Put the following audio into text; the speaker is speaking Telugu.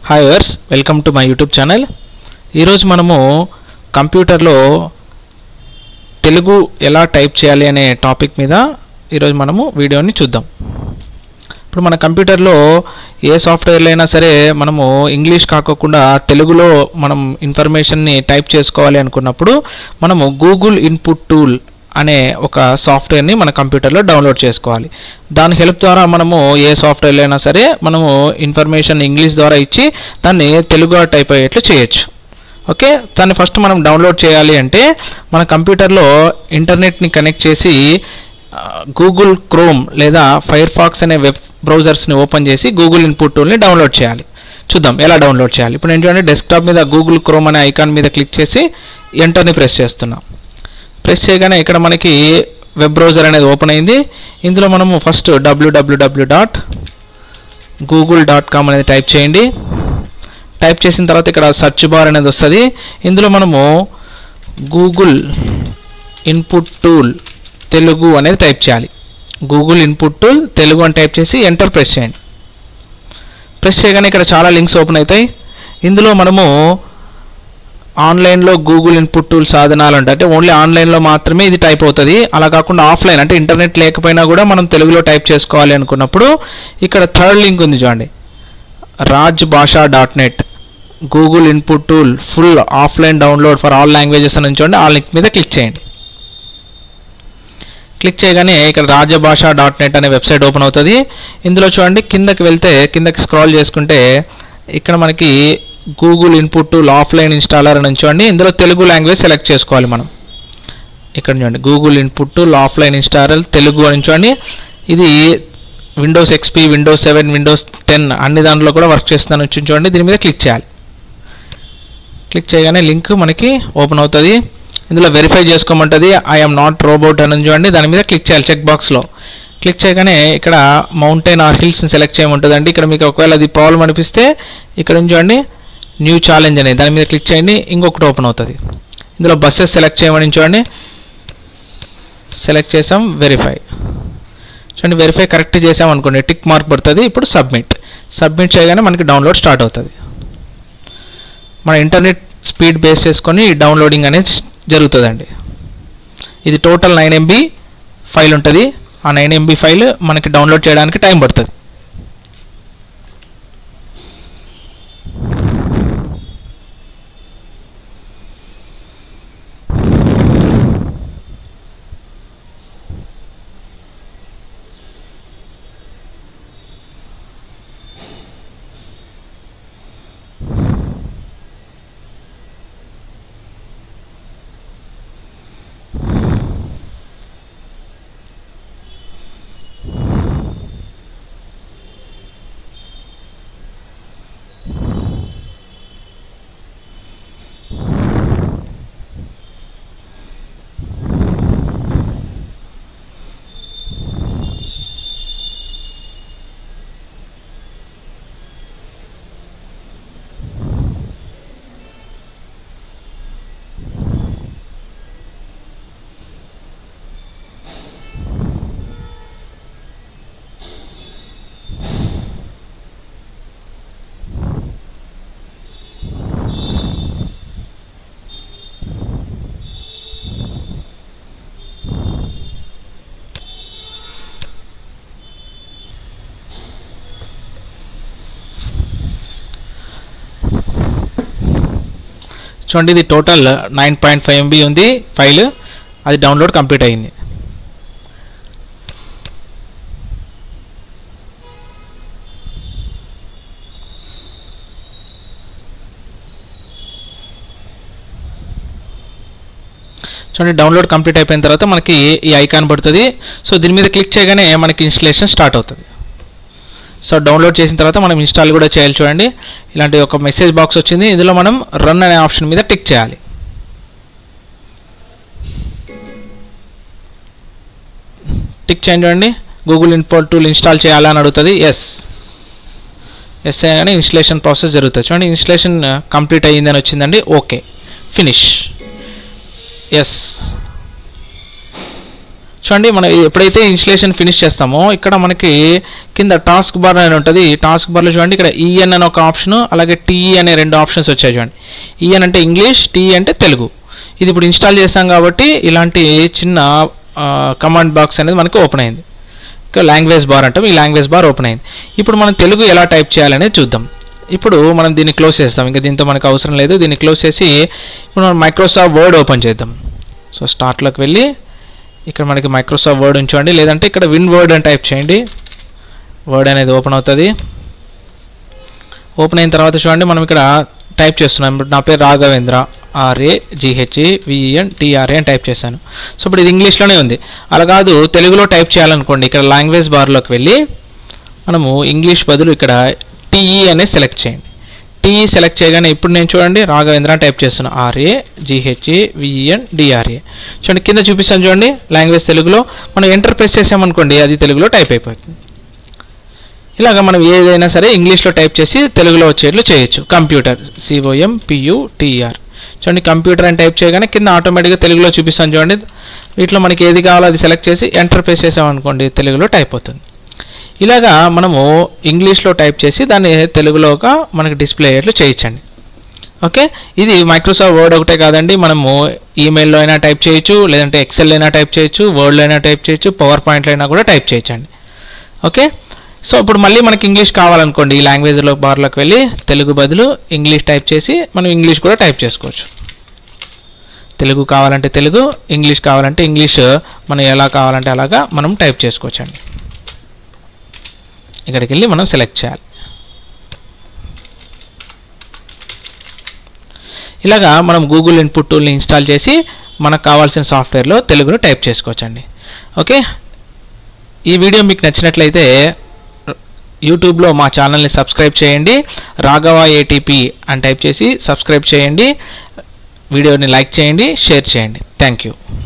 హాయ్ వర్స్ welcome to my YouTube channel ఈరోజు మనము కంప్యూటర్లో తెలుగు ఎలా టైప్ చేయాలి అనే టాపిక్ మీద ఈరోజు మనము వీడియోని చూద్దాం ఇప్పుడు మన కంప్యూటర్లో ఏ సాఫ్ట్వేర్లో అయినా సరే మనము ఇంగ్లీష్ కాకోకుండా తెలుగులో మనం ఇన్ఫర్మేషన్ని టైప్ చేసుకోవాలి అనుకున్నప్పుడు మనము గూగుల్ ఇన్పుట్ టూల్ అనే ఒక సాఫ్ట్వేర్ని మన కంప్యూటర్లో డౌన్లోడ్ చేసుకోవాలి దాని హెల్ప్ ద్వారా మనము ఏ సాఫ్ట్వేర్లో అయినా సరే మనము ఇన్ఫర్మేషన్ ఇంగ్లీష్ ద్వారా ఇచ్చి దాన్ని తెలుగు టైప్ అయ్యేట్లు చేయొచ్చు ఓకే దాన్ని ఫస్ట్ మనం డౌన్లోడ్ చేయాలి అంటే మన కంప్యూటర్లో ఇంటర్నెట్ని కనెక్ట్ చేసి గూగుల్ క్రోమ్ లేదా ఫైర్ ఫాక్స్ అనే వెబ్ బ్రౌజర్స్ని ఓపెన్ చేసి గూగుల్ ఇన్పుట్ టూల్ని డౌన్లోడ్ చేయాలి చూద్దాం ఎలా డౌన్లోడ్ చేయాలి ఇప్పుడు నేను చూడండి డెస్క్టాప్ మీద గూగుల్ క్రోమ్ అనే ఐకాన్ మీద క్లిక్ చేసి ఎంటర్ని ప్రెస్ చేస్తున్నాం ప్రెస్ చేయగానే ఇక్కడ మనకి వెబ్ బ్రౌజర్ అనేది ఓపెన్ అయింది ఇందులో మనము first WWW dot Google dot com అనేది టైప్ చేయండి టైప్ చేసిన తర్వాత ఇక్కడ సర్చ్ బార్ అనేది వస్తుంది ఇందులో మనము గూగుల్ ఇన్పుట్ టూల్ తెలుగు అనేది టైప్ చేయాలి గూగుల్ ఇన్పుట్ టూల్ తెలుగు అని టైప్ చేసి ఎంటర్ ప్రెస్ చేయండి ప్రెస్ చేయగానే ఇక్కడ చాలా లింక్స్ ఓపెన్ అవుతాయి ఇందులో మనము ఆన్లైన్లో గూగుల్ ఇన్పుట్ టూల్ సాధనాలు అంటే అంటే ఓన్లీ ఆన్లైన్లో మాత్రమే ఇది టైప్ అవుతుంది అలా కాకుండా ఆఫ్లైన్ అంటే ఇంటర్నెట్ లేకపోయినా కూడా మనం తెలుగులో టైప్ చేసుకోవాలి అనుకున్నప్పుడు ఇక్కడ థర్డ్ లింక్ ఉంది చూడండి Raj Bhasha dot net Google input tool full offline download for all languages అని చూడండి ఆ లింక్ మీద క్లిక్ చేయండి క్లిక్ చేయగానే ఇక్కడ రాజభాష డాట్ నెట్ అనే వెబ్సైట్ ఓపెన్ అవుతుంది ఇందులో చూడండి కిందకి వెళ్తే కిందకి స్క్రాల్ చేసుకుంటే ఇక్కడ మనకి Google input tool offline installer అని చూడండి ఇందులో తెలుగు లాంగ్వేజ్ సెలెక్ట్ చేసుకోవాలి మనం ఇక్కడ చూడండి Google input tool offline installer Telugu అని చూడండి ఇది Windows XP Windows seven Windows ten అన్ని దాంట్లో కూడా వర్క్ చేస్తుందని వచ్చి చూడండి దీని మీద క్లిక్ చేయాలి క్లిక్ చేయగానే లింక్ మనకి ఓపెన్ అవుతుంది ఇందులో వెరిఫై చేసుకోమంటుంది ఐఎమ్ నాట్ రోబోట్ అని చూడండి దాని మీద క్లిక్ చేయాలి చెక్ బాక్స్లో క్లిక్ చేయగానే ఇక్కడ మౌంటైన్ ఆర్ హిల్స్ని సెలెక్ట్ చేయమంటుందండి ఇక్కడ మీకు ఒకవేళ అది ప్రాబ్లం అనిపిస్తే ఇక్కడ నుంచి చూడండి న్యూ ఛాలెంజ్ అనేది దాని మీద క్లిక్ చేయండి ఇంకొకటి ఓపెన్ అవుతుంది ఇందులో బస్సెస్ సెలెక్ట్ చేయమని చూడండి సెలెక్ట్ చేసాం వెరిఫై చూడండి వెరిఫై కరెక్ట్ చేసాం అనుకోండి టిక్ మార్క్ పడుతుంది ఇప్పుడు సబ్మిట్ సబ్మిట్ చేయగానే మనకి డౌన్లోడ్ స్టార్ట్ అవుతుంది మన ఇంటర్నెట్ స్పీడ్ బేస్ చేసుకొని డౌన్లోడింగ్ అనేది జరుగుతుందండి ఇది టోటల్ నైన్ ఎంబీ ఫైల్ ఉంటుంది ఆ నైన్ ఎంబీ ఫైల్ మనకి డౌన్లోడ్ చేయడానికి టైం పడుతుంది చూడండి ఇది total nine point five MB ఉంది ఫైల్ అది డౌన్లోడ్ కంప్లీట్ అయింది చూడండి డౌన్లోడ్ కంప్లీట్ అయిపోయిన తర్వాత మనకి ఈ ఐకాన్ పడుతుంది సో దీని మీద క్లిక్ చేయగానే మనకి ఇన్స్టలేషన్ స్టార్ట్ అవుతుంది సో డౌన్లోడ్ చేసిన తర్వాత మనం ఇన్స్టాల్ కూడా చేయాలి చూడండి ఇలాంటి ఒక మెసేజ్ బాక్స్ వచ్చింది ఇందులో మనం రన్ అనే ఆప్షన్ మీద టిక్ చేయాలి టిక్ చేయండి చూడండి గూగుల్ ఇన్పుట్ టూల్ ఇన్స్టాల్ చేయాలని అడుగుతుంది ఎస్ ఎస్ కానీ ఇన్స్టలేషన్ ప్రాసెస్ జరుగుతుంది చూడండి ఇన్స్టలేషన్ కంప్లీట్ అయ్యిందని వచ్చిందండి ఓకే ఫినిష్ ఎస్ చూడండి మనం ఎప్పుడైతే ఇన్స్టలేషన్ ఫినిష్ చేస్తామో ఇక్కడ మనకి కింద టాస్క్ బార్ అని ఉంటుంది టాస్క్ బార్లో చూడండి ఇక్కడ ఈఎన్ అనే ఒక ఆప్షన్ అలాగే టీఈ అనే రెండు ఆప్షన్స్ వచ్చాయి చూడండి ఈఎన్ అంటే ఇంగ్లీష్ టీఈ అంటే తెలుగు ఇది ఇప్పుడు ఇన్స్టాల్ చేస్తాం కాబట్టి ఇలాంటి చిన్న కమాండ్ బాక్స్ అనేది మనకి ఓపెన్ అయింది ఇంకా లాంగ్వేజ్ బార్ అంటాం ఈ లాంగ్వేజ్ బార్ ఓపెన్ అయింది ఇప్పుడు మనం తెలుగు ఎలా టైప్ చేయాలనేది చూద్దాం ఇప్పుడు మనం దీన్ని క్లోజ్ చేస్తాం ఇంకా దీంతో మనకు అవసరం లేదు దీన్ని క్లోజ్ చేసి ఇప్పుడు మనం మైక్రోసాఫ్ట్ వర్డ్ ఓపెన్ చేద్దాం సో స్టార్ట్లోకి వెళ్ళి ఇక్కడ మనకి మైక్రోసాఫ్ట్ వర్డ్ ఉంచండి లేదంటే ఇక్కడ విన్ వర్డ్ అని టైప్ చేయండి వర్డ్ అనేది ఓపెన్ అవుతుంది ఓపెన్ అయిన తర్వాత చూడండి మనం ఇక్కడ టైప్ చేస్తున్నాం ఇప్పుడు నా పేరు Raghavendra RA GHA VEN TRA అని టైప్ చేశాను సో ఇప్పుడు ఇది ఇంగ్లీష్లోనే ఉంది అలా కాదు తెలుగులో టైప్ చేయాలనుకోండి ఇక్కడ లాంగ్వేజ్ బార్లోకి వెళ్ళి మనము ఇంగ్లీష్ బదులు ఇక్కడ టీఈ అనేది సెలెక్ట్ చేయండి టీఈ సెలెక్ట్ చేయగానే ఇప్పుడు నేను చూడండి రాఘవేంద్ర అని టైప్ చేస్తున్నాను ఆర్ఏ జిహెచ్ఏ విఈఎన్ డిఆర్ఏ చూడండి కింద చూపిస్తాను చూడండి లాంగ్వేజ్ తెలుగులో మనం ఎంటర్ ప్రెస్ చేసామనుకోండి అది తెలుగులో టైప్ అయిపోతుంది ఇలాగ మనం ఏదైనా సరే ఇంగ్లీష్లో టైప్ చేసి తెలుగులో వచ్చేట్లు చేయొచ్చు కంప్యూటర్ సిఓఎం పియు టీఆర్ చూడండి కంప్యూటర్ అని టైప్ చేయగానే కింద ఆటోమేటిక్గా తెలుగులో చూపిస్తాను చూడండి వీటిలో మనకి ఏది కావాలో అది సెలెక్ట్ చేసి ఎంటర్ ప్రెస్ చేసామనుకోండి తెలుగులో టైప్ అవుతుంది ఇలాగా మనము ఇంగ్లీష్లో టైప్ చేసి దాన్ని తెలుగులోగా మనకి డిస్ప్లే అయ్యేట్లు చేయించండి ఓకే ఇది మైక్రోసాఫ్ట్ వర్డ్ ఒకటే కాదండి మనము ఈమెయిల్లో అయినా టైప్ చేయొచ్చు లేదంటే ఎక్సెల్ అయినా టైప్ చేయొచ్చు వర్డ్లో అయినా టైప్ చేయొచ్చు పవర్ పాయింట్లో అయినా కూడా టైప్ చేయొచ్చండి ఓకే సో ఇప్పుడు మళ్ళీ మనకి ఇంగ్లీష్ కావాలనుకోండి ఈ లాంగ్వేజ్లో బార్లోకి వెళ్ళి తెలుగు బదులు ఇంగ్లీష్ టైప్ చేసి మనం ఇంగ్లీష్ కూడా టైప్ చేసుకోవచ్చు తెలుగు కావాలంటే తెలుగు ఇంగ్లీష్ కావాలంటే ఇంగ్లీష్ మనం ఎలా కావాలంటే అలాగా మనం టైప్ చేసుకోవచ్చండి ఇక్కడికి వెళ్ళి మనం సెలెక్ట్ చేయాలి ఇలాగా మనం గూగుల్ ఇన్పుట్ టూల్ని ఇన్స్టాల్ చేసి మనకు కావాల్సిన సాఫ్ట్వేర్లో తెలుగును టైప్ చేసుకోవచ్చండి ఓకే ఈ వీడియో మీకు నచ్చినట్లయితే యూట్యూబ్లో మా ఛానల్ని సబ్స్క్రైబ్ చేయండి రాఘవ ఏటీపీ అని టైప్ చేసి సబ్స్క్రైబ్ చేయండి వీడియోని లైక్ చేయండి షేర్ చేయండి థ్యాంక్ యూ